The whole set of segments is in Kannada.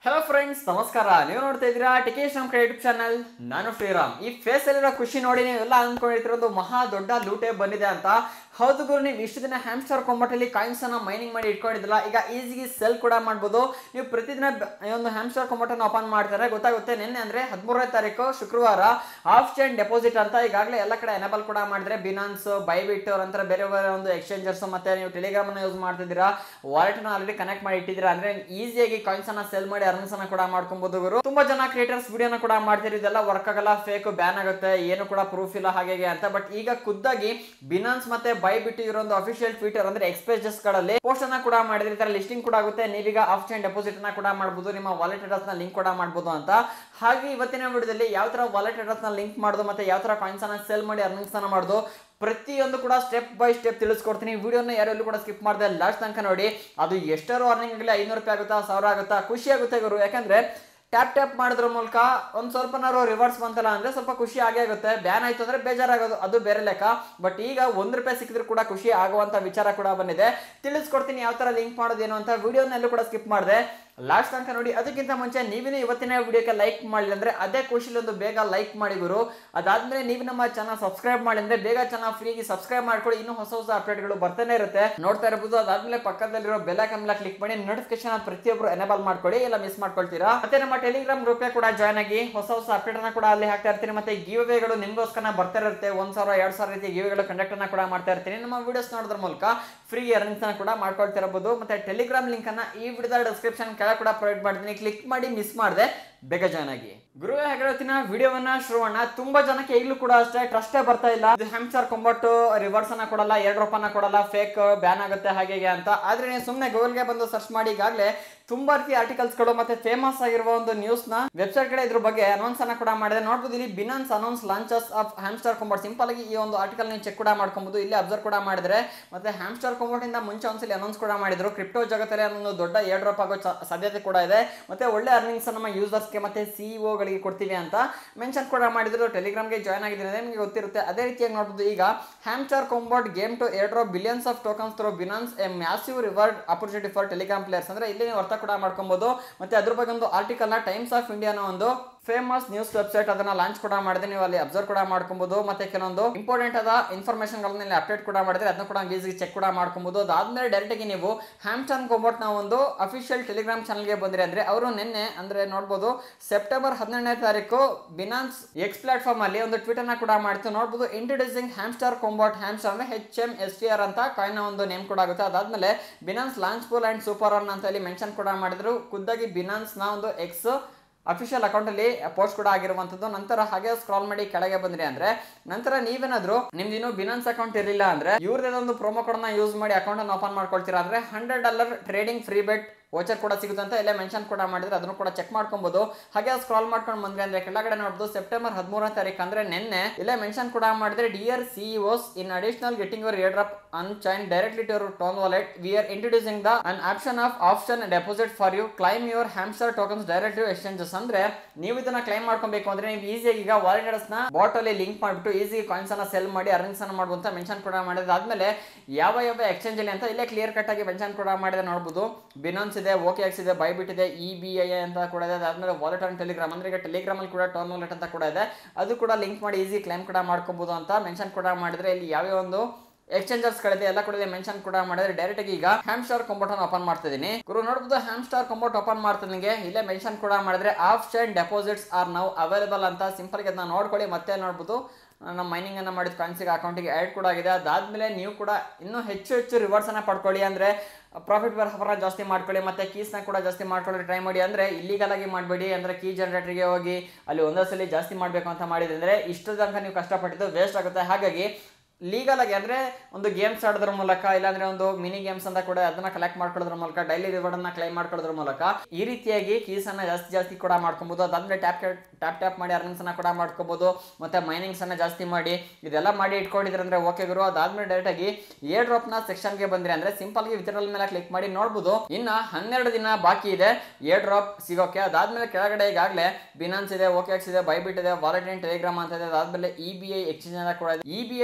ಹಲೋ ಫ್ರೆಂಡ್ಸ್ ನಮಸ್ಕಾರ ನೀವು ನೋಡ್ತಾ ಇದ್ದೀರಾ ಟಿಕೇಶ್ ನಮ್ಮ ಯೂಟ್ಯೂಬ್ ಚಾನಲ್ ನಾನು ಶ್ರೀರಾಮ್ ಈ ಫೇಸ್ ಅಲ್ಲಿರೋ ಖುಷಿ ನೋಡಿ ನೀವೆಲ್ಲ ಅಂದ್ಕೊಂಡಿರ್ತಿರೋದು ಮಹಾ ದೊಡ್ಡ ಲೂಟೆ ಬಂದಿದೆ ಅಂತ ಹೌದು ಗುರು ನೀವು ಇಷ್ಟು ದಿನ ಹ್ಯಾಮ್ಸ್ಟರ್ ಕೊಂಬಟಲ್ಲಿ ಕಾಯಿನ್ಸ್ ಅನ್ನ ಮೈನಿಂಗ್ ಮಾಡಿ ಇಟ್ಕೊಂಡಿದ್ದಿಲ್ಲ ಈಗ ಈಸಿಗೆ ಸೆಲ್ ಕೂಡ ಮಾಡ್ಬೋದು ನೀವು ಪ್ರತಿದಿನ ಬ- ಈ ಒಂದು ಹ್ಯಾಮ್ಸ್ಟರ್ ಕೊಂಬಟನ್ನು ಓಪನ್ ಮಾಡ್ತಾರೆ ಗೊತ್ತಾಗುತ್ತೆ ನಿನ್ನೆ ಅಂದ್ರೆ ಹದಿಮೂರನೇ ತಾರೀಕು ಶುಕ್ರವಾರ ಆಫ್ ಚೈನ್ ಡೆಪಾಸಿಟ್ ಅಂತ ಈಗಾಗಲೇ ಎಲ್ಲ ಕಡೆ ಎನೇಬಲ್ ಕೂಡ ಮಾಡಿದ್ರೆ ಬಿನಾನ್ಸ್ ಬೈಬಿಟ್ ನಂತರ ಬೇರೆ ಬೇರೆ ಒಂದು ಎಕ್ಸ್ಚೇಂಜರ್ಸ್ ಮತ್ತೆ ನೀವು ಟೆಲಿಗ್ರಾಮ್ ಅನ್ನ ಯೂಸ್ ಮಾಡ್ತಿದ್ದೀರಾ ವಾಲೆಟ್ ನ ಆಲ್ರೆಡಿ ಕನೆಕ್ಟ್ ಮಾಡಿ ಇಟ್ಟಿದ್ದೀರಾ ಅಂದ್ರೆ ಈಸಿಯಾಗಿ ಕಾಯಿನ್ಸ್ ಅನ್ನ ಸೆಲ್ ಮಾಡಿ ಅರ್ನಿಂಗ್ಸ್ ಅನ್ನ ಕೂಡ ಮಾಡ್ಕೊಬಹುದು ಗುರು ತುಂಬಾ ಜನ ಕ್ರಿಯೇಟರ್ಸ್ ವಿಡಿಯೋನ ಕೂಡ ಮಾಡ್ತೀರಿ ಇದೆಲ್ಲ ವರ್ಕ್ ಆಗಲ್ಲ ಫೇಕ್ ಬ್ಯಾನ್ ಆಗುತ್ತೆ ಏನು ಕೂಡ ಪ್ರೂಫ್ ಇಲ್ಲ ಹಾಗೆ ಹೀಗೆ ಅಂತ ಬಟ್ ಈಗ ಖುದ್ದಾಗಿ ಬಿನಾನ್ಸ್ ಮತ್ತೆ ಬೈ ಬಿಟ್ಟು ಇರೋ ಒಂದು ಅಫಿಷಿಯಲ್ ಟ್ವಿಟರ್ ಅಂದ್ರೆ ಎಕ್ಸ್ಪೇಜಸ್ ಗಳಲ್ಲಿ ಪೋಸ್ಟ್ ಅನ್ನ ಕೂಡ ಮಾಡಿದ್ರೆ ಈ ತರ ಲಿಸ್ಟಿಂಗ್ ಕೂಡ ಆಗುತ್ತೆ ನೀವೀಗ ಆಫ್ ಚೈನ್ ಡೆಪಾಸಿಟ್ ಅನ್ನ ಕೂಡ ಮಾಡಬಹುದು ನಿಮ್ಮ ವಾಲೆಟ್ ಅಡ್ರೆಸ್ ನ ಲಿಂಕ್ ಕೂಡ ಮಾಡಬಹುದು ಅಂತ ಹಾಗೆ ಇವತ್ತಿನ ವಿಡಿಯೋದಲ್ಲಿ ಯಾವ ತರ ವಾಲೆಟ್ ಅಡ್ರೆಸ್ ನ ಲಿಂಕ್ ಮಾಡೋದು ಮತ್ತೆ ಯಾವ ತರ ಕಾಯಿನ್ಸ್ ಅನ್ನ ಸೆಲ್ ಮಾಡಿ ಅರ್ನಿಂಗ್ಸ್ ಅನ್ನ ಮಾಡೋದು ಪ್ರತಿಯೊಂದು ಕೂಡ ಸ್ಟೆಪ್ ಬೈ ಸ್ಟೆಪ್ ತಿಳಿಸ್ಕೊಡ್ತೀನಿ ವಿಡಿಯೋನ ಯಾರೆಲ್ಲೂ ಕೂಡ ಸ್ಕಿಪ್ ಮಾಡಿದೆ ಲಾಸ್ಟ್ ತನಕ ನೋಡಿ ಅದು ಎಷ್ಟಾರು ಅರ್ನಿಂಗ್ ಆಗಲಿ ಐನೂರು ರೂಪಾಯಿ ಆಗುತ್ತಾ ಸಾವಿರ ಆಗುತ್ತಾ ಖುಷಿ ಆಗುತ್ತೆ ಗುರು ಯಾಕಂದ್ರೆ ಟ್ಯಾಪ್ ಟ್ಯಾಪ್ ಮಾಡೋದ್ರ ಮೂಲಕ ಒಂದು ಸ್ವಲ್ಪನಾರು ರಿವರ್ಸ್ ಬಂತಲ್ಲ ಅಂದ್ರೆ ಸ್ವಲ್ಪ ಖುಷಿ ಆಗೇ ಆಗುತ್ತೆ ಬ್ಯಾನ್ ಆಯ್ತು ಅಂದ್ರೆ ಬೇಜಾರಾಗೋದು ಅದು ಬೇರೆ ಲೆಕ್ಕ ಬಟ್ ಈಗ ಒಂದ್ ರೂಪಾಯಿ ಸಿಕ್ಕಿದ್ರು ಕೂಡ ಖುಷಿ ಆಗುವಂತ ವಿಚಾರ ಕೂಡ ಬಂದಿದೆ ತಿಳಿಸ್ಕೊಡ್ತೀನಿ ಯಾವ ತರ ಲಿಂಕ್ ಮಾಡೋದೇನು ಅಂತ ವಿಡಿಯೋನೆಲ್ಲೂ ಕೂಡ ಸ್ಕಿಪ್ ಮಾಡಿದೆ ಲಾಸ್ಟ್ ತನಕ ನೋಡಿ ಅದಕ್ಕಿಂತ ಮುಂಚೆ ನೀವಿನ ಇವತ್ತಿನ ವಿಡಿಯೋಕ್ಕೆ ಲೈಕ್ ಮಾಡಿಲ್ಲ ಅಂದ್ರೆ ಅದೇ ಖುಷಿಲಿ ಒಂದು ಬೇಗ ಲೈಕ್ ಮಾಡಿ ಗುರು ಅದಾದ್ಮೇಲೆ ನೀವು ನಮ್ಮ ಚಾನಲ್ ಸಬ್ಸ್ಕ್ರೈಬ್ ಮಾಡಿ ಅಂದ್ರೆ ಬೇಗ ಚಾನಲ್ ಫ್ರೀಗೆ ಸಬ್ಸ್ಕ್ರೈಬ್ ಮಾಡ್ಕೊಳ್ಳಿ ಇನ್ನೂ ಹೊಸ ಹೊಸ ಅಪ್ಡೇಟ್ಗಳು ಬರ್ತಾನೆ ಇರುತ್ತೆ ನೋಡ್ತಾ ಇರಬಹುದು ಅದಾದ್ಮೇಲೆ ಪಕ್ಕದಲ್ಲಿರೋ ಬೆಲ್ ಐಕನ್ ಕ್ಲಿಕ್ ಮಾಡಿ ನೋಟಿಫಿಕೇಶನ್ ಪ್ರತಿಯೊಬ್ಬರು ಎನೇಬಲ್ ಮಾಡ್ಕೊಳ್ಳಿ ಇಲ್ಲ ಮಿಸ್ ಮಾಡ್ಕೊಳ್ತೀರಾ ಮತ್ತೆ ನಮ್ಮ ಟೆಲಿಗ್ರಾಮ್ ಗ್ರೂಪ್ ಕೂಡ ಜಾಯ್ನ್ ಆಗಿ ಹೊಸ ಹೊಸ ಅಪ್ಡೇಟ್ ಅನ್ನ ಕೂಡ ಅಲ್ಲಿ ಹಾಕ್ತಾ ಇರ್ತೀನಿ ಮತ್ತೆ ಗಿವ್ವೇಗಳು ನಿಮ್ಗೋಸ್ಕರ ಬರ್ತಾ ಇರುತ್ತೆ ಒಂದ್ ಸಾವಿರ ಎರಡ್ ಸಾವಿರ ರೀತಿ ಗಿವ್ವೇಗಳು ಕಂಡಕ್ಟ್ ಅನ್ನ ಕೂಡ ಮಾಡ್ತಾ ಇರ್ತೀನಿ ನಮ್ಮ ವಿಡಿಯೋಸ್ ನೋಡೋದ್ರ ಮೂಲಕ ಫ್ರೀ ಅರ್ನಿಂಗ್ಸ್ ಅನ್ನ ಕೂಡ ಮಾಡ್ಕೊಳ್ತಿರಬಹುದು ಮತ್ತೆ ಟೆಲಿಗ್ರಾಮ್ ಲಿಂಕ್ ಅನ್ನ ಈ ವಿಡಿಯೋದ ಡಿಸ್ಕ್ರಿಪ್ಷನ್ ಕೆಳಗೆ ಕೂಡ ಪ್ರೊವೈಡ್ ಮಾಡ್ತೀನಿ ಕ್ಲಿಕ್ ಮಾಡಿ ಮಿಸ್ ಮಾಡದೆ ಬೇಗ ಜಾಯ್ನ್ ಆಗಿ ಗುರು ಹೇಗಿರತ್ತಿನ ವಿಡಿಯೋವನ್ನ ಶುರುವಣ್ಣ ತುಂಬಾ ಜನಕ್ಕೆ ಈಗಲೂ ಕೂಡ ಅಷ್ಟೇ ಟ್ರಸ್ಟೇ ಬರ್ತಾ ಇಲ್ಲ ಇದು ಹ್ಯಾಮ್ಸ್ಟರ್ ಕೊಂಬಟ್ಟು ರಿವರ್ಸ್ ಅನ್ನ ಕೊಡಲ್ಲ ಎರಡು ರೂಪಾಯಿ ಅನ್ನ ಕೊಡಲ್ಲ ಫೇಕ್ ಬ್ಯಾನ್ ಆಗುತ್ತೆ ಹಾಗೆ ಹೀಗೆ ಅಂತ ಆದ್ರೆ ನೀವು ಸುಮ್ಮನೆ ಗೂಗಲ್ಗೆ ಬಂದು ಸರ್ಚ್ ಮಾಡಿ ಈಗಾಗಲೇ ತುಂಬಾ ರೀತಿ ಆರ್ಟಿಕಲ್ಸ್ ಗಳು ಮತ್ತೆ ಫೇಮಸ್ ಆಗಿರುವ ಒಂದು ನ್ಯೂಸ್ ನ ವೆಬ್ಸೈಟ್ ಕಡೆ ಇದ್ರ ಬಗ್ಗೆ ಅನೌನ್ಸ್ ಅನ್ನ ಕೂಡ ಮಾಡಿದೆ ನೋಡ್ಬೋದು ಇಲ್ಲಿ Binance announce launches of Hamster Kombat simple ಆಗಿ ಈ ಒಂದು ಆರ್ಟಿಕಲ್ ನೀವು ಚೆಕ್ ಕೂಡ ಮಾಡ್ಕೊಬಹುದು ಇಲ್ಲಿ ಅಬ್ಸರ್ವ್ ಕೂಡ ಮಾಡಿದ್ರೆ ಮತ್ತೆ ಹ್ಯಾಮ್ಸ್ಟರ್ ಕೊಂಬಟ್ ಇಂದ ಮುಂಚೆ ಒಂದ್ಸಲಿ ಅನೌನ್ಸ್ ಕೂಡ ಮಾಡಿದ್ರು ಕ್ರಿಪ್ಟೋ ಜಗತ್ತಲ್ಲಿ ಒಂದು ದೊಡ್ಡ ಏರ್ ಡ್ರಾಪ್ ಆಗೋ ಚ- ಸಾಧ್ಯತೆ ಕೂಡ ಇದೆ ಮತ್ತೆ ಒಳ್ಳೆ ಅರ್ನಿಂಗ್ಸ್ ನಮ್ಮ ಯೂಸರ್ಸ್ಗೆ ಮತ್ತೆ ಸಿಇಒ ಗಳಿಗೆ ಕೊಡ್ತೀವಿ ಅಂತ ಮೆನ್ಷನ್ ಕೂಡ ಮಾಡಿದ್ರು ಟೆಲಿಗ್ರಾಮ್ಗೆ ಜಾಯ್ನ್ ಆಗಿದ್ರೆ ನಿಮಗೆ ಗೊತ್ತಿರುತ್ತೆ ಅದೇ ರೀತಿಯಾಗಿ ನೋಡ್ಬೋದು ಈಗ Hamster Kombat game to air drop billions of tokens through Binance a massive reward opportunity for Telegram players ಅಂದ್ರೆ ಇಲ್ಲಿ ನೀವು ಅರ್ಥ ಕೂಡ ಮಾಡ್ಕೊಬಹುದು ಮತ್ತೆ ಅದ್ರ ಬಗ್ಗೆ ಒಂದು ಆರ್ಟಿಕಲ್ ನ ಟೈಮ್ಸ್ ಆಫ್ ಇಂಡಿಯಾನ ಒಂದು ಫೇಮಸ್ ನ್ಯೂಸ್ ವೆಬ್ಸೈಟ್ ಅದನ್ನ ಲಾಂಚ್ ಕೂಡ ಮಾಡಿದೆ ನೀವು ಅಲ್ಲಿ ಅಬ್ಸರ್ವ್ ಕೂಡ ಮಾಡ್ಕೊಬಹುದು ಮತ್ತೆ ಕೆಲವೊಂದು ಇಂಪಾರ್ಟೆಂಟ್ ಆದ ಇನ್ಫಾರ್ಮೇಶನ್ ಗಳನ್ನ ಇಲ್ಲಿ ಅಪ್ಡೇಟ್ ಕೂಡ ಮಾಡಿದ್ರೆ ಅದನ್ನ ಕೂಡ ಈಸಿಗೆ ಚೆಕ್ ಕೂಡ ಮಾಡ್ಕೊಬಹುದು ಅದಾದ್ಮೇಲೆ ಡೈರೆಕ್ಟ್ ಆಗಿ ನೀವು ಹ್ಯಾಮ್ಟನ್ ಕೊಂಬೋಟ್ ನ ಒಂದು ಅಫಿಷಿಯಲ್ ಟೆಲಿಗ್ರಾಮ್ ಚಾನಲ್ಗೆ ಬಂದ್ರಿ ಅಂದ್ರೆ ಅವರು ನಿನ್ನೆ ಅಂದ್ರೆ ನೋಡ್ಬೋದು ಸೆಪ್ಟೆಂಬರ್ ಹದಿನೆಂಟನೇ ತಾರೀಕು ಬಿನಾನ್ಸ್ ಎಕ್ಸ್ ಪ್ಲಾಟ್ಫಾರ್ಮ್ ಅಲ್ಲಿ ಒಂದು ಟ್ವೀಟ್ ಅನ್ನ ಕೂಡ ಮಾಡ್ತು ನೋಡ್ಬೋದು ಇಂಟ್ರೊಡ್ಯೂಸಿಂಗ್ ಹ್ಯಾಮ್ಸ್ಟರ್ ಕೊಂಬೋಟ್ ಹ್ಯಾಮ್ಸ್ಟರ್ ಅಂದ್ರೆ H M S T R ಅಂತ ಕಾಯಿನ್ ಒಂದು ನೇಮ್ ಕೂಡ ಆಗುತ್ತೆ ಅದಾದ್ಮೇಲೆ Binance launch pool and super run ಅಂತ ಇಲ್ಲಿ ಮೆನ್ಷನ್ ಕೂಡ ಮಾಡಿದ್ರು ಖುದ್ದಾಗಿ ಬಿನಾನ್ಸ್ ನ ಒಂದು ಎಕ್ಸ್ ಅಫಿಷಿಯಲ್ ಅಕೌಂಟ್ ಅಲ್ಲಿ ಪೋಸ್ಟ್ ಕೂಡ ಆಗಿರುವಂತದ್ದು ನಂತರ ಹಾಗೆ ಸ್ಕ್ರಾಲ್ ಮಾಡಿ ಕೆಳಗೆ ಬಂದ್ರಿ ಅಂದ್ರೆ ನಂತರ ನೀವೇನಾದ್ರೂ ನಿಮ್ದು ಇನ್ನೂ ಬಿನಾನ್ಸ್ ಅಕೌಂಟ್ ಇರಲಿಲ್ಲ ಅಂದ್ರೆ ಇವ್ರದೇ ಒಂದು ಪ್ರೊಮೋ ಕೋಡ್ ನ ಯೂಸ್ ಮಾಡಿ ಅಕೌಂಟ್ ಅನ್ನು ಓಪನ್ ಮಾಡ್ಕೊಳ್ತೀರಾ ಅಂದ್ರೆ hundred dollar trading free bet voucher ಕೂಡ ಸಿಗುತ್ತೆ ಅಂತ ಇಲ್ಲೇ ಮೆನ್ಷನ್ ಕೂಡ ಮಾಡಿದ್ರೆ ಅದನ್ನು ಕೂಡ ಚೆಕ್ ಮಾಡ್ಕೊಬಹುದು ಹಾಗೆ ಸ್ಕ್ರಾಲ್ ಮಾಡ್ಕೊಂಡು ಬಂದ್ರೆ ಅಂದ್ರೆ ಕೆಳಗಡೆ ನೋಡ್ಬೋದು ಸೆಪ್ಟೆಂಬರ್ ಹದಿಮೂರನೇ ತಾರೀಕು ಅಂದ್ರೆ ನಿನ್ನೆ ಇಲ್ಲೇ ಮೆನ್ಷನ್ ಕೂಡ ಮಾಡಿದ್ರೆ dear CEOs in additional getting your air drop on chain directly to your TON wallet we are introducing the on option of option deposit for you claim your Hamster tokens direct exchanges ಅಂದ್ರೆ ನೀವು ಇದನ್ನ ಕ್ಲೈಮ್ ಮಾಡ್ಕೊಬೇಕು ಅಂದ್ರೆ ನೀವು ಈಸಿಯಾಗಿ ಈಗ ವಾಲೆಟ್ಸ್ ನ ಬಾಟ್ ಅಲ್ಲಿ ಲಿಂಕ್ ಮಾಡಿಬಿಟ್ಟು ಈಸಿ ಕಾಯಿನ್ಸ್ ಅನ್ನ ಸೆಲ್ ಮಾಡಿ ಅರ್ನಿಂಗ್ಸ್ ಅನ್ನ ಮಾಡುವಂತ ಮೆನ್ಷನ್ ಕೂಡ ಮಾಡಿದ್ರೆ ಆದ್ಮೇಲೆ ಯಾವ ಯಾವ ಎಕ್ಸ್ಚೇಂಜ್ ಅಲ್ಲಿ ಅಂತ ಇಲ್ಲೇ ಕ್ಲಿಯರ್ ಕಟ್ ಆಗಿ ಮೆನ್ಷನ್ ಕೂಡ ಮಾಡಿದ್ರೆ ನೋಡಬಹುದು ಬಿನಾನ್ಸ್ ಇದೆ ಓಕೆ ಎಕ್ಸ್ ಇದೆ ಬೈಬಿಟ್ ಇದೆ ಇ ಬಿ ಐ ಅಂತ ಕೂಡ ಇದೆ ಅದಾದ್ಮೇಲೆ ವಾಲೆಟ್ ಅಂಡ್ ಟೆಲಿಗ್ರಾಮ್ ಅಂದ್ರೆ ಈಗ ಟೆಲಿಗ್ರಾಮ್ ಅಲ್ಲಿ ಕೂಡ ಟರ್ನ್ ವಾಲೆಟ್ ಅಂತ ಕೂಡ ಇದೆ ಅದು ಕೂಡ ಲಿಂಕ್ ಮಾಡಿ ಈಸಿ ಕ್ಲೈಮ್ ಕೂಡ ಮಾಡ್ಕೋಬಹುದು ಅಂತ ಮೆನ್ಷನ್ ಕೂಡ ಮಾಡಿದ್ರೆ ಇಲ್ಲಿ ಯಾವ್ಯಾವ ಒಂದು ಎಕ್ಸ್ಚೇಂಜರ್ಸ್ ಗಳಿದೆ ಎಲ್ಲ ಕೂಡ ಮೆನ್ಷನ್ ಕೂಡ ಮಾಡಿದ್ರೆ ಡೈರೆಕ್ಟ್ ಆಗಿ ಈಗ ಹ್ಯಾಮ್ ಸ್ಟಾರ್ ಕಂಬೋಟ್ ಅನ್ನು ಓಪನ್ ಮಾಡ್ತಾ ಇದೀನಿ ಗುರು ನೋಡಬಹುದು ಹ್ಯಾಮ್ ಸ್ಟಾರ್ ಕಂಬೋಟ್ ಓಪನ್ ಮಾಡ್ತಿದ್ದಂಗೆ ಇಲ್ಲೇ ಮೆನ್ಷನ್ ಕೂಡ ಮಾಡಿದ್ರೆ option deposits are now available ಅಂತ ಸಿಂಪಲ್ ಆಗಿ ಅದನ್ನ ನೋಡ್ಕೊಳ್ಳಿ ಮತ್ತೆ ನೋಡ್ಬೋದು ನಮ್ಮ ಮೈನಿಂಗ್ ಅನ್ನ ಮಾಡಿದ ಕಾಯಿನ್ಸಿಗೆ ಅಕೌಂಟಿಗೆ ಆ್ಯಡ್ ಕೂಡ ಆಗಿದೆ ಅದಾದ್ಮೇಲೆ ನೀವು ಕೂಡ ಇನ್ನೂ ಹೆಚ್ಚು ಹೆಚ್ಚು ರಿವಾರ್ಡ್ಸ್ ಅನ್ನ ಪಡ್ಕೊಳ್ಳಿ ಅಂದ್ರೆ ಪ್ರಾಫಿಟ್ ಬರ್ ಹವರ ಜಾಸ್ತಿ ಮಾಡ್ಕೊಳ್ಳಿ ಮತ್ತೆ ಕೀಸ್ನ ಕೂಡ ಜಾಸ್ತಿ ಮಾಡ್ಕೊಳ್ಳಿ ಟ್ರೈ ಮಾಡಿ ಅಂದ್ರೆ ಇಲ್ಲಿಗಲ್ ಆಗಿ ಮಾಡಬೇಡಿ ಅಂದ್ರೆ ಕೀ ಜನರೇಟರ್ಗೆ ಹೋಗಿ ಅಲ್ಲಿ ಒಂದೇ ಸಲ ಜಾಸ್ತಿ ಮಾಡಬೇಕು ಅಂತ ಮಾಡಿದ್ರೆ ಅಂದ್ರೆ ಇಷ್ಟು ತನಕ ನೀವು ಕಷ್ಟಪಟ್ಟಿದ್ದು ವೇಸ್ಟ್ ಆಗುತ್ತೆ ಹಾಗಾಗಿ ಲೀಗಲ್ ಆಗಿ ಅಂದ್ರೆ ಒಂದು ಗೇಮ್ಸ್ ಆಡೋದ್ರ ಮೂಲಕ ಇಲ್ಲಾಂದ್ರೆ ಒಂದು ಮಿನಿ ಗೇಮ್ಸ್ ಅಂತ ಕೂಡ ಅದನ್ನ ಕಲೆಕ್ಟ್ ಮಾಡ್ಕೊಳ್ಳೋದ್ರ ಮೂಲಕ ಡೈಲಿ ರಿವಾರ್ಡ್ ಅನ್ನ ಕ್ಲೈಮ್ ಮಾಡ್ಕೊಳ್ಳೋದ್ರ ಮೂಲಕ ಈ ರೀತಿಯಾಗಿ ಕೀಸ್ ಅನ್ನ ಜಾಸ್ತಿ ಜಾಸ್ತಿ ಕೂಡ ಮಾಡ್ಕೊಬಹುದು ಅದಾದ್ಮೇಲೆ ಟ್ಯಾಪ್ ಟ್ಯಾಪ್ ಟ್ಯಾಪ್ ಮಾಡಿ ಅರ್ನಿಂಗ್ಸ್ ಅನ್ನ ಕೂಡ ಮಾಡ್ಕೋಬಹುದು ಮತ್ತೆ ಮೈನಿಂಗ್ಸ್ ಅನ್ನ ಜಾಸ್ತಿ ಮಾಡಿ ಇದೆಲ್ಲ ಮಾಡಿ ಇಟ್ಕೊಂಡಿದ್ರೆ ಅಂದ್ರೆ ಓಕೆ ಗುರು ಅದಾದ್ಮೇಲೆ ಡೈರೆಕ್ಟ್ ಆಗಿ ಏರ್ ಡ್ರಾಪ್ ನ ಸೆಕ್ಷನ್ ಗೆ ಬಂದ್ರೆ ಅಂದ್ರೆ ಸಿಂಪಲ್ ಗೆ ವಿತರಣೆ ಮೇಲೆ ಕ್ಲಿಕ್ ಮಾಡಿ ನೋಡಬಹುದು ಇನ್ನ ಹನ್ನೆರಡು ದಿನ ಬಾಕಿ ಇದೆ ಏರ್ ಡ್ರಾಪ್ ಸಿಗೋಕೆ ಅದಾದ್ಮೇಲೆ ಕೆಳಗಡೆ ಈಗಾಗಲೇ ಬಿನಾನ್ಸ್ ಇದೆ ಓಕೆ ಎಕ್ಸ್ ಇದೆ ಬೈಬಿಟ್ ಇದೆ ವಾಲೆಟ್ ಟೆಲಿಗ್ರಾಮ್ ಅಂತ ಇದೆ ಅದಾದ್ಮೇಲೆ ಇ ಬಿ ಐ ಎಕ್ಸ್ಚೇಂಜ್ ಕೂಡ ಇದೆ ಇ ಬಿ ಐ ಎಕ್ಸ್ಚೇಂಜ್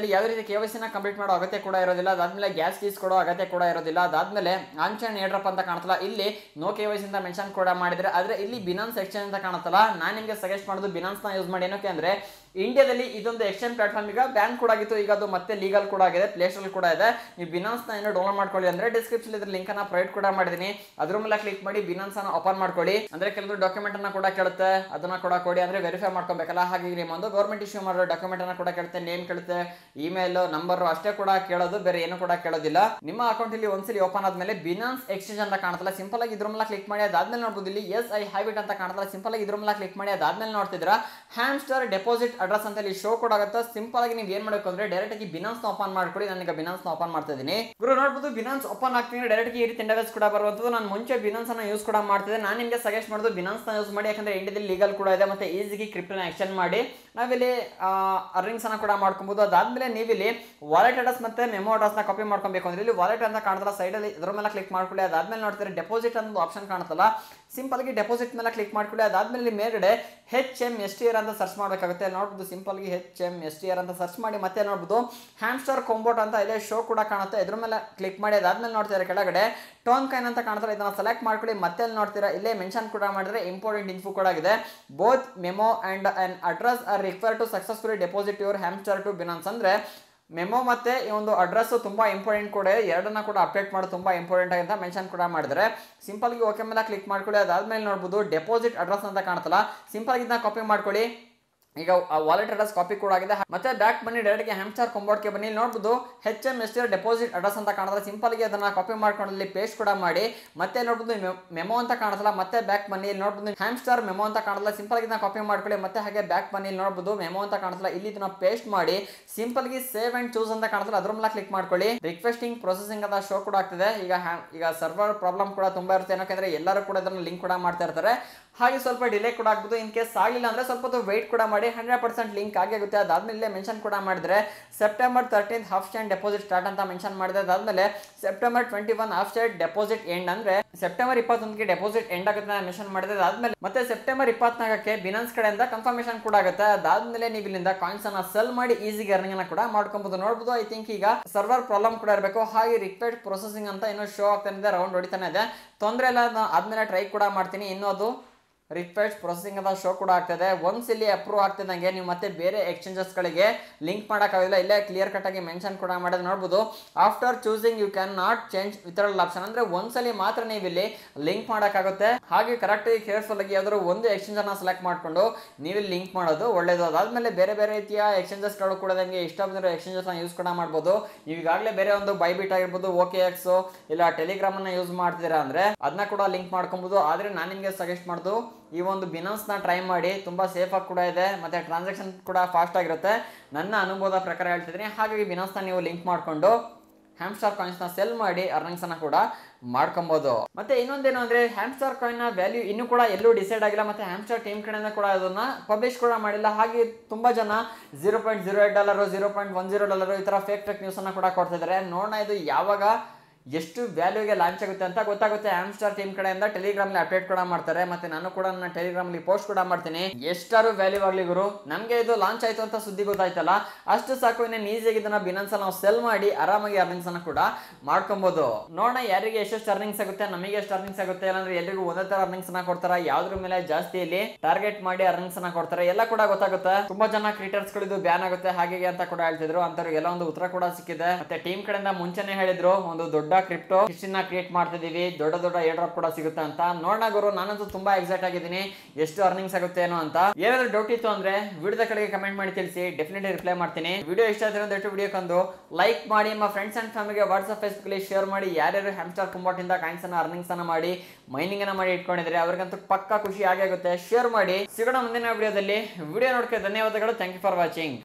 ಅಲ್ಲಿ ಯಾವುದೇ ರೀತಿ ಕೆ ನ ಕಂಪ್ಲೀಟ್ ಮಾಡೋ ಅಗತ್ಯ ಕೂಡ ಇರೋದಿಲ್ಲ ಅದಾದ್ಮೇಲೆ ಗ್ಯಾಸ್ ಕೀಸ್ ಕೊಡೋ ಅಗತ್ಯ ಕೂಡ ಇರೋದಿಲ್ಲ ಅದಾದ್ಮೇಲೆ ಆನ್ಚೈನ್ ಏಡ್ರಪ್ ಅಂತ ಕಾಣುತ್ತಲ್ಲ ಇಲ್ಲಿ ನೋ ಕೆ ವೈ ಅಂತ ಮೆನ್ಷನ್ ಕೂಡ ಮಾಡಿದ್ರೆ ಆದ್ರೆ ಇಲ್ಲಿ ಬಿನಾನ್ಸ್ ಎಕ್ಸ್ಚೇಂಜ್ ಅಂತ ಕಾಣುತ್ತಲ್ಲ ನಾನು ನಿಮಗೆ ಸಜೆಸ್ಟ್ ಮಾಡೋದು ಬಿನಾನ್ಸ್ ನ ಯೂಸ್ ಮಾಡಿ ಏನಕ್ಕೆ ಅಂದ್ರೆ ಇಂಡಿಯಾದಲ್ಲಿ ಇದೊಂದು ಎಕ್ಸ್ಚೇಂಜ್ ಪ್ಲಾಟ್ಫಾರ್ಮ್ ಈಗ ಬ್ಯಾನ್ ಕೂಡ ಆಗಿತ್ತು ಈಗ ಅದು ಮತ್ತೆ ಲೀಗಲ್ ಕೂಡ ಆಗಿದೆ ಪ್ಲೇ ಸ್ಟೋರ್ ಕೂಡ ಇದೆ ನೀವು ಬಿನಾನ್ಸ್ ನ ಏನೋ ಡೌನ್ಲೋಡ್ ಮಾಡ್ಕೊಳ್ಳಿ ಅಂದ್ರೆ ಡಿಸ್ಕ್ರಿಪ್ಷನ್ ಇದ್ರ ಲಿಂಕ್ ಅನ್ನ ಪ್ರೊವೈಡ್ ಕೂಡ ಮಾಡಿದೀನಿ ಅದ್ರ ಮೇಲೆ ಕ್ಲಿಕ್ ಮಾಡಿ ಬಿನಾನ್ಸ್ ಅನ್ನ ಓಪನ್ ಮಾಡ್ಕೊಳ್ಳಿ ಅಂದ್ರೆ ಕೆಲವು ಡಾಕ್ಯುಮೆಂಟ್ ಅನ್ನ ಕೂಡ ಕೇಳುತ್ತೆ ಅದನ್ನ ಕೂಡ ಕೊಡಿ ಅಂದ್ರೆ ವೆರಿಫೈ ಮಾಡ್ಕೊಬೇಕಲ್ಲ ಹಾಗಾಗಿ ನಿಮ್ಮ ಒಂದು ಗೌರ್ಮೆಂಟ್ ಇಶ್ಯೂ ಮಾಡೋ ಡಾಕ್ಯುಮೆಂಟ್ ಅನ್ನ ಕೂಡ ಕೇಳುತ್ತೆ ನೇಮ್ ಕೇಳುತ್ತೆ ಇಮೇಲ್ ನಂಬರ್ ಅಷ್ಟೇ ಕೂಡ ಕೇಳೋದು ಬೇರೆ ಏನು ಕೂಡ ಕೇಳೋದಿಲ್ಲ ನಿಮ್ಮ ಅಕೌಂಟ್ ಇಲ್ಲಿ ಒಂದ್ಸಲಿ ಓಪನ್ ಆದ್ಮೇಲೆ ಬಿನಾನ್ಸ್ ಎಕ್ಸ್ಚೇಂಜ್ ಅಂತ ಕಾಣುತ್ತಲ್ಲ ಸಿಂಪಲ್ ಆಗಿ ಇದ್ರ ಮೇಲೆ ಕ್ಲಿಕ್ ಮಾಡಿ ಅದಾದ್ಮೇಲೆ ನೋಡ್ಬೋದು ಇಲ್ಲಿ ಎಸ್ ಐ ಹ್ಯಾವ್ ಇಟ್ ಅಂತ ಕಾಣುತ್ತಲ್ಲ ಸಿಂಪಲ್ ಆಗಿ ಇದ್ರ ಮೇಲೆ ಕ್ಲಿಕ್ ಮಾಡಿ ಅದಾದ್ಮೇಲೆ ನೋಡ್ತಿದ್ರ ಹ್ಯಾಮ್ಸ್ಟರ್ ಡೆಪಾಸಿಟ್ ಅಡ್ರೆಸ್ ಅಂತ ಇಲ್ಲಿ ಶೋ ಕೂಡ ಆಗುತ್ತೆ ಸಿಂಪಲ್ ಆಗಿ ನೀವು ಏನ್ ಮಾಡಬೇಕು ಅಂದ್ರೆ ಡೈರೆಕ್ಟ್ ಆಗಿ ಬಿನಾನ್ಸ್ ಓಪನ್ ಮಾಡ್ಕೊಳ್ಳಿ ನಾನೀಗ ಬಿನಾನ್ಸ್ ಓಪನ್ ಮಾಡ್ತಾ ಇದೀನಿ ಗುರು ನೋಡ್ಬೋದು ಬಿನಾನ್ಸ್ ಓಪನ್ ಆಗ್ತೀನಿ ಡೈರೆಕ್ಟ್ ಈ ರೀತಿ ಇಂಟರ್ವೆಸ್ ಕೂಡ ಬರುವಂತದ್ದು ನಾನು ಮುಂಚೆ ಬಿನಾನ್ಸ್ ಅನ್ನ ಯೂಸ್ ಕೂಡ ಮಾಡ್ತಿದ್ದೆ ನಾನು ನಿಮಗೆ ಸಜೆಸ್ಟ್ ಮಾಡೋದು ಬಿನಾನ್ಸ್ ನ ಯೂಸ್ ಮಾಡಿ ಯಾಕಂದ್ರೆ ಇಂಡಿಯಾದಲ್ಲಿ ಲೀಗಲ್ ಕೂಡ ಇದೆ ಮತ್ತೆ ಈಸಿಗೆ ಕ್ರಿಪ್ಟೋನ ಎಕ್ಸ್ಚೇಂಜ್ ಮಾಡಿ ನಾವಿಲ್ಲಿ ಅರ್ನಿಂಗ್ಸ್ ಅನ್ನ ಕೂಡ ಮಾಡ್ಕೊಬಹುದು ಅದಾದ್ಮೇಲೆ ನೀವಿಲ್ಲಿ ವಾಲೆಟ್ ಅಡ್ರೆಸ್ ಮತ್ತೆ ಮೆಮೋ ಅಡ್ರೆಸ್ ನ ಕಾಪಿ ಮಾಡ್ಕೊಬೇಕು ಅಂದ್ರೆ ಇಲ್ಲಿ ವಾಲೆಟ್ ಅಂತ ಕಾಣ್ತಲ್ಲ ಸೈಡ್ ಅಲ್ಲಿ ಇದ್ರ ಮೇಲೆ ಕ್ಲಿಕ್ ಮಾಡ್ಕೊಳ್ಳಿ ಅದಾದ್ಮೇಲೆ ನೋಡ್ತಾರೆ ಡೆಪಾಸಿಟ್ ಅನ್ನೋ ಆಪ್ಷನ್ ಕಾಣುತ್ತಲ್ಲ ಸಿಂಪಲ್ ಆಗಿ ಡೆಪಾಸಿಟ್ ಮೇಲೆ ಕ್ಲಿಕ್ ಮಾಡ್ಕೊಳ್ಳಿ ಅದಾದ್ಮೇಲೆ ಇಲ್ಲಿ ಮೇಲ್ಗಡೆ H M S T R ಅಂತ ಸರ್ಚ್ ಮಾಡಬೇಕಾಗುತ್ತೆ ನೋಡ್ಬೋದು ಸಿಂಪಲ್ ಆಗಿ H M S T R ಅಂತ ಸರ್ಚ್ ಮಾಡಿ ಮತ್ತೆ ನೋಡ್ಬೋದು ಹ್ಯಾಮ್ಸ್ಟರ್ ಕೊಂಬೋಟ್ ಅಂತ ಇಲ್ಲೇ ಶೋ ಕೂಡ ಕಾಣುತ್ತೆ ಇದ್ರ ಮೇಲೆ ಕ್ಲಿಕ್ ಮಾಡಿ ಅದಾದ್ಮೇಲೆ ನೋಡ್ತೀರಾ ಕೆಳಗಡೆ ಟೋನ್ ಕೈನ್ ಅಂತ ಕಾಣ್ತಾರೆ ಇದನ್ನ ಸೆಲೆಕ್ಟ್ ಮಾಡ್ಕೊಳ್ಳಿ ಮತ್ತೆ ಅಲ್ಲಿ ನೋಡ್ತೀರಾ ಇಲ್ಲೇ ಮೆನ್ಷನ್ ಕೂಡ ಮಾಡಿದ್ರೆ ಇಂಪಾರ್ಟೆಂಟ್ ಇನ್ಫೋ ಕೂಡ ಆಗಿದೆ both memo and an address are required to successfully deposit your Hamster to Binance ಅಂದ್ರೆ ಮೆಮೋ ಮತ್ತೆ ಈ ಒಂದು ಅಡ್ರೆಸ್ ತುಂಬಾ ಇಂಪಾರ್ಟೆಂಟ್ ಕೂಡ ಇದೆ ಎರಡನ್ನ ಕೂಡ ಅಪ್ಡೇಟ್ ಮಾಡೋದು ತುಂಬಾ ಇಂಪಾರ್ಟೆಂಟ್ ಅಂತ ಮೆನ್ಷನ್ ಕೂಡ ಮಾಡಿದ್ರೆ ಸಿಂಪಲ್ ಆಗಿ ಓಕೆ ಮೇಲೆ ಕ್ಲಿಕ್ ಮಾಡ್ಕೊಳ್ಳಿ ಅದಾದ್ಮೇಲೆ ನೋಡ್ಬೋದು ಡೆಪಾಸಿಟ್ ಅಡ್ರೆಸ್ ಅಂತ ಕಾಣುತ್ತಲ್ಲ ಸಿಂಪಲ್ ಆಗಿ ಇದನ್ನ ಕಾಪಿ ಮಾಡ್ಕೊಳ್ಳಿ ಈಗ ವಾಲೆಟ್ ಅಡ್ರೆಸ್ ಕಾಪಿ ಕೂಡ ಆಗಿದೆ ಮತ್ತೆ ಬ್ಯಾಕ್ ಬನ್ನಿ ಡೈರೆಕ್ಟ್ ಗೆ ಹ್ಯಾಮ್ಸ್ಟಾರ್ ಕೊಂಬೋರ್ಡ್ಗೆ ಬನ್ನಿ ಇಲ್ಲಿ ನೋಡ್ಬೋದು H M S deposit address ಅಂತ ಕಾಣುತ್ತೆ ಸಿಂಪಲ್ ಆಗಿ ಅದನ್ನ ಕಾಪಿ ಮಾಡ್ಕೊಂಡು ಇಲ್ಲಿ ಪೇಸ್ಟ್ ಕೂಡ ಮಾಡಿ ಮತ್ತೆ ನೋಡ್ಬೋದು ಮೆಮೋ ಅಂತ ಕಾಣುತ್ತಲ್ಲ ಮತ್ತೆ ಬ್ಯಾಕ್ ಬನ್ನಿ ಇಲ್ಲಿ ನೋಡ್ಬೋದು ಹ್ಯಾಮ್ಸ್ಟಾರ್ ಮೆಮೋ ಅಂತ ಕಾಣಲ್ಲ ಸಿಂಪಲ್ ಆಗಿ ಇದನ್ನ ಕಾಪಿ ಮಾಡ್ಕೊಳ್ಳಿ ಮತ್ತೆ ಹಾಗೆ ಬ್ಯಾಕ್ ಬನ್ನಿ ಇಲ್ಲಿ ನೋಡ್ಬೋದು ಮೆಮೋ ಅಂತ ಕಾಣುತ್ತಲ್ಲ ಇಲ್ಲಿ ಇದನ್ನ ಪೇಸ್ಟ್ ಮಾಡಿ ಸಿಂಪಲ್ ಆಗಿ ಸೇವ್ ಅಂಡ್ ಚೂಸ್ ಅಂತ ಕಾಣುತ್ತಲ್ಲ ಅದ್ರ ಮೇಲೆ ಕ್ಲಿಕ್ ಮಾಡ್ಕೊಳ್ಳಿ ರಿಕ್ವೆಸ್ಟಿಂಗ್ ಪ್ರೊಸೆಸಿಂಗ್ ಅಂತ ಶೋ ಕೂಡ ಆಗ್ತಿದೆ ಈಗ ಹ್ಯಾ- ಈಗ ಸರ್ವರ್ ಪ್ರಾಬ್ಲಮ್ ಕೂಡ ತುಂಬಾ ಇರುತ್ತೆ ಯಾಕಂದ್ರೆ ಎಲ್ಲರೂ ಕೂಡ ಇದನ್ನ ಲಿಂಕ್ ಕೂಡ ಮಾಡ್ತಾ ಇರ್ತಾರೆ ಹಾಗೆ ಸ್ವಲ್ಪ ಡಿಲೇ ಕೂಡ ಆಗ್ಬೋದು ಇನ್ ಕೇಸ್ ಆಗಿಲ್ಲ ಅಂದ್ರೆ ಸ್ವಲ್ಪ ಹೊತ್ತು ವೆಯ್ಟ್ ಕೂಡ ಮಾಡಿ ಹಂಡ್ರೆಡ್ ಪರ್ಸೆಂಟ್ ಲಿಂಕ್ ಆಗೇ ಆಗುತ್ತೆ ಅದಾದ್ಮೇಲೆ ಮೆನ್ಷನ್ ಕೂಡ ಮಾಡಿದ್ರೆ September thirteen half stand deposit start ಅಂತ ಮೆನ್ಷನ್ ಮಾಡಿದೆ ಅದಾದ್ಮೇಲೆ September twenty one half stand deposit end ಅಂದ್ರೆ ಸೆಪ್ಟೆಂಬರ್ ಇಪ್ಪತ್ತೊಂದಕ್ಕೆ ಡೆಪಾಸಿಟ್ ಎಂಡ್ ಆಗುತ್ತೆ ಮೆನ್ಷನ್ ಮಾಡಿದೆ ಅದಾದ್ಮೇಲೆ ಮತ್ತೆ ಸೆಪ್ಟೆಂಬರ್ ಇಪ್ಪತ್ನಾಲ್ಕಕ್ಕೆ ಬಿನಾನ್ಸ್ ಕಡೆಯಿಂದ ಕನ್ಫರ್ಮೇಶನ್ ಕೂಡ ಆಗುತ್ತೆ ಅದಾದ್ಮೇಲೆ ನೀವು ಇಲ್ಲಿಂದ ಕಾಯಿನ್ಸ್ ಅನ್ನ ಸೆಲ್ ಮಾಡಿ ಈಸಿಗೆ ಅರ್ನಿಂಗ್ ಅನ್ನ ಕೂಡ ಮಾಡ್ಕೊಬಹುದು ನೋಡಬಹುದು ಐ ಥಿಂಕ್ ಈಗ ಸರ್ವರ್ ಪ್ರಾಬ್ಲಮ್ ಕೂಡ ಇರಬೇಕು ಹಾಗೆ ರಿಕ್ವೆಸ್ಟ್ ಪ್ರೊಸೆಸಿಂಗ್ ಅಂತ ಇನ್ನೂ ಶೋ ಆಗ್ತಾನೆ ಇದೆ ರೌಂಡ್ ಹೊಡಿತಾನೆ ಇದೆ ತೊಂದರೆ ಇಲ್ಲ ನಾನು ಆದ್ಮೇಲೆ ಟ್ರೈ ಕೂಡ ಮಾಡ್ತೀನಿ ಇನ್ನೂ ಅದು ರಿಕ್ವೆಸ್ಟ್ ಪ್ರೊಸೆಸಿಂಗ್ ಅಂತ ಶೋ ಕೂಡ ಆಗ್ತದೆ ಒನ್ಸ್ ಇಲ್ಲಿ ಅಪ್ರೂವ್ ಆಗ್ತಿದ್ದಂಗೆ ನೀವು ಮತ್ತೆ ಬೇರೆ ಎಕ್ಸ್ಚೇಂಜಸ್ಗಳಿಗೆ ಲಿಂಕ್ ಮಾಡೋಕ್ಕಾಗಿಲ್ಲ ಇಲ್ಲೇ ಕ್ಲಿಯರ್ ಕಟ್ ಆಗಿ ಮೆನ್ಷನ್ ಕೂಡ ಮಾಡೋದು ನೋಡ್ಬೋದು after choosing you can not change withdrawal option ಅಂದ್ರೆ ಒಂದ್ಸಲಿ ಮಾತ್ರ ನೀವು ಇಲ್ಲಿ ಲಿಂಕ್ ಮಾಡೋಕ್ಕಾಗುತ್ತೆ ಹಾಗೆ ಕರೆಕ್ಟ್ ಕೇರ್ಫುಲ್ ಆಗಿ ಯಾವ್ದಾದ್ರು ಒಂದು ಎಕ್ಸ್ಚೇಂಜ್ ಅನ್ನ ಸೆಲೆಕ್ಟ್ ಮಾಡ್ಕೊಂಡು ನೀವು ಇಲ್ಲಿ ಲಿಂಕ್ ಮಾಡೋದು ಒಳ್ಳೇದು ಅದಾದ್ಮೇಲೆ ಬೇರೆ ಬೇರೆ ರೀತಿಯ ಎಕ್ಸ್ಚೇಂಜಸ್ಗಳು ಕೂಡ ನಿಮಗೆ ಇಷ್ಟ ಬಂದಿರೋ ಎಕ್ಸ್ಚೇಂಜಸ್ ಯೂಸ್ ಕೂಡ ಮಾಡ್ಬೋದು ನೀವು ಈಗಾಗಲೇ ಬೇರೆ ಒಂದು ಬೈಬಿಟ್ ಆಗಿರ್ಬೋದು ಓಕೆ ಎಕ್ಸ್ ಇಲ್ಲ ಟೆಲಿಗ್ರಾಮ್ ಅನ್ನ ಯೂಸ್ ಮಾಡ್ತೀರಾ ಅಂದ್ರೆ ಅದನ್ನ ಕೂಡ ಲಿಂಕ್ ಮಾಡ್ಕೊಬಹುದು ಆದ್ರೆ ನಾನು ನಿಮಗೆ ಸಜೆಸ್ಟ್ ಮಾಡೋದು ಈ ಒಂದು ಬಿನಾನ್ಸ್ ನ ಟ್ರೈ ಮಾಡಿ ತುಂಬಾ ಸೇಫ್ ಆಗಿ ಕೂಡ ಇದೆ ಮತ್ತೆ ಟ್ರಾನ್ಸಾಕ್ಷನ್ ಕೂಡ ಫಾಸ್ಟ್ ಆಗಿರುತ್ತೆ ನನ್ನ ಅನುಭವದ ಪ್ರಕಾರ ಹೇಳ್ತಿದ್ದೀನಿ ಹಾಗಾಗಿ ಬಿನಾನ್ಸ್ ನ ನೀವು ಲಿಂಕ್ ಮಾಡ್ಕೊಂಡು ಹ್ಯಾಮ್ಸ್ಟಾರ್ ಕಾಯಿನ್ಸ್ ನ ಸೆಲ್ ಮಾಡಿ ಅರ್ನಿಂಗ್ಸ್ ಅನ್ನ ಕೂಡ ಮಾಡ್ಕೊಬಹುದು ಮತ್ತೆ ಇನ್ನೊಂದೇನು ಅಂದ್ರೆ ಹ್ಯಾಮ್ಸ್ಟಾರ್ ಕಾಯಿನ್ ನ ವ್ಯಾಲ್ಯೂ ಇನ್ನೂ ಕೂಡ ಎಲ್ಲೂ ಡಿಸೈಡ್ ಆಗಿಲ್ಲ ಮತ್ತೆ ಹ್ಯಾಮ್ಸ್ಟಾರ್ ಟೀಮ್ ಕಡೆಯಿಂದ ಕೂಡ ಅದನ್ನ ಪಬ್ಲಿಷ್ ಕೂಡ ಮಾಡಿಲ್ಲ ಹಾಗೆ ತುಂಬಾ ಜನ zero point zero eight dollar zero point one zero dollar ಈ ತರ ಫೇಕ್ ಟೆಕ್ ನ್ಯೂಸ್ ಅನ್ನ ಕೂಡ ಕೊಡ್ತಾ ಇದ್ದಾರೆ ನೋಡೋಣ ಇದು ಯಾವಾಗ ಎಷ್ಟು ವ್ಯಾಲ್ಯೂಗೆ ಲಾಂಚ್ ಆಗುತ್ತೆ ಅಂತ ಗೊತ್ತಾಗುತ್ತೆ ಆಮ್ಸ್ಟಾರ್ ಟೀಮ್ ಕಡೆಯಿಂದ ಟೆಲಿಗ್ರಾಮ್ ಅಪ್ಡೇಟ್ ಕೂಡ ಮಾಡ್ತಾರೆ ಮತ್ತೆ ನಾನು ಕೂಡ ನನ್ನ ಟೆಲಿಗ್ರಾಮ್ ಅಲ್ಲಿ ಪೋಸ್ಟ್ ಕೂಡ ಮಾಡ್ತೀನಿ ಎಷ್ಟಾರು ವ್ಯಾಲ್ಯೂ ಆಗ್ಲಿ ಗುರು ನಮ್ಗೆ ಇದು ಲಾಂಚ್ ಆಯ್ತು ಅಂತ ಸುದ್ದಿ ಗೊತ್ತಾಯ್ತಲ್ಲ ಅಷ್ಟು ಸಾಕು ಇನ್ನೇನು ಈಸಿಯಾಗಿ ಇದನ್ನ ಬಿನಾನ್ಸ್ ನಾವು ಸೆಲ್ ಮಾಡಿ ಆರಾಮಾಗಿ ಅರ್ನಿಂಗ್ಸ್ ಅನ್ನ ಕೂಡ ಮಾಡ್ಕೊಬಹುದು ನೋಡೋಣ ಯಾರಿಗೆ ಎಷ್ಟೆಷ್ಟು ಅರ್ನಿಂಗ್ಸ್ ಆಗುತ್ತೆ ನಮಗೆ ಎಷ್ಟು ಅರ್ನಿಂಗ್ಸ್ ಆಗುತ್ತೆ ಇಲ್ಲಾಂದ್ರೆ ಎಲ್ರಿಗೂ ಒಂದೇ ತರ ಅರ್ನಿಂಗ್ಸ್ ಅನ್ನ ಕೊಡ್ತಾರ ಯಾವ್ದ್ರ ಮೇಲೆ ಜಾಸ್ತಿ ಇಲ್ಲಿ ಟಾರ್ಗೆಟ್ ಮಾಡಿ ಅರ್ನಿಂಗ್ಸ್ ಅನ್ನ ಕೊಡ್ತಾರೆ ಎಲ್ಲ ಕೂಡ ಗೊತ್ತಾಗುತ್ತೆ ತುಂಬಾ ಜನ ಕ್ರಿಯೇಟರ್ಸ್ ಗಳು ಇದು ಬ್ಯಾನ್ ಆಗುತ್ತೆ ಹಾಗೆ ಹೀಗೆ ಅಂತ ಕೂಡ ಹೇಳ್ತಿದ್ರು ಅಂತವ್ರಿಗೆ ಎಲ್ಲ ಒಂದು ಉತ್ತರ ಕೂಡ ಸಿಕ್ಕಿದೆ ಮತ್ತೆ ಟೀಮ್ ಕಡೆಯಿಂದ ಮುಂಚೆನೆ ಹೇಳಿದ್ರು ಒಂದು ದೊಡ್ಡ ಕ್ರಿಪ್ಟೋ ಹಿಸ್ಟ್ರಿನ ಕ್ರಿಯೇಟ್ ಮಾಡ್ತಿದೀವಿ ದೊಡ್ಡ ದೊಡ್ಡ ಏರ್ ಡ್ರಾಪ್ ಕೂಡ ಸಿಗುತ್ತೆ ಅಂತ ನೋಡೋಣ ಗುರು ನಾನಂತೂ ತುಂಬಾ ಎಕ್ಸೈಟ್ ಆಗಿದ್ದೀನಿ ಎಷ್ಟು ಅರ್ನಿಂಗ್ಸ್ ಆಗುತ್ತೆ ಏನೋ ಅಂತ ಏನಾದ್ರು ಡೌಟ್ ಇತ್ತು ಅಂದ್ರೆ ವಿಡಿಯೋದ ಕಡೆಗೆ ಕಮೆಂಟ್ ಮಾಡಿ ತಿಳಿಸಿ ಡೆಫಿನೆಟ್ಲಿ ರಿಪ್ಲೈ ಮಾಡ್ತೀನಿ ವಿಡಿಯೋ ಇಷ್ಟ ಆದ್ರೆ ದಯವಿಟ್ಟು ವಿಡಿಯೋಕ್ಕೊಂದು ಲೈಕ್ ಮಾಡಿ ನಿಮ್ಮ ಫ್ರೆಂಡ್ಸ್ ಅಂಡ್ ಫ್ಯಾಮಿಲಿಗೆ ವಾಟ್ಸ್ಆಪ್ ಫೇಸ್ಬುಕ್ ಅಲ್ಲಿ ಶೇರ್ ಮಾಡಿ ಯಾರ್ಯಾರು ಹ್ಯಾಮ್ಸ್ಟಾರ್ ಕುಂಬಾಟಿಂದ ಕಾಯಿನ್ಸ್ ಅನ್ನ ಅರ್ನಿಂಗ್ಸ್ ಅನ್ನ ಮಾಡಿ ಮೈನಿಂಗ್ ಅನ್ನ ಮಾಡಿ ಇಟ್ಕೊಂಡಿದ್ರೆ ಅವ್ರಿಗಂತೂ ಪಕ್ಕಾ ಖುಷಿ ಆಗೇ ಆಗುತ್ತೆ ಶೇರ್ ಮಾಡಿ ಸಿಗೋಣ ಮುಂದಿನ ವಿಡಿಯೋದಲ್ಲಿ ವಿಡಿಯೋ ನೋಡ್ಕೆ ಧನ್ಯವಾದಗಳು ಥ್ಯಾಂಕ್ ಯು ಫಾರ್ ವಾಚಿಂಗ್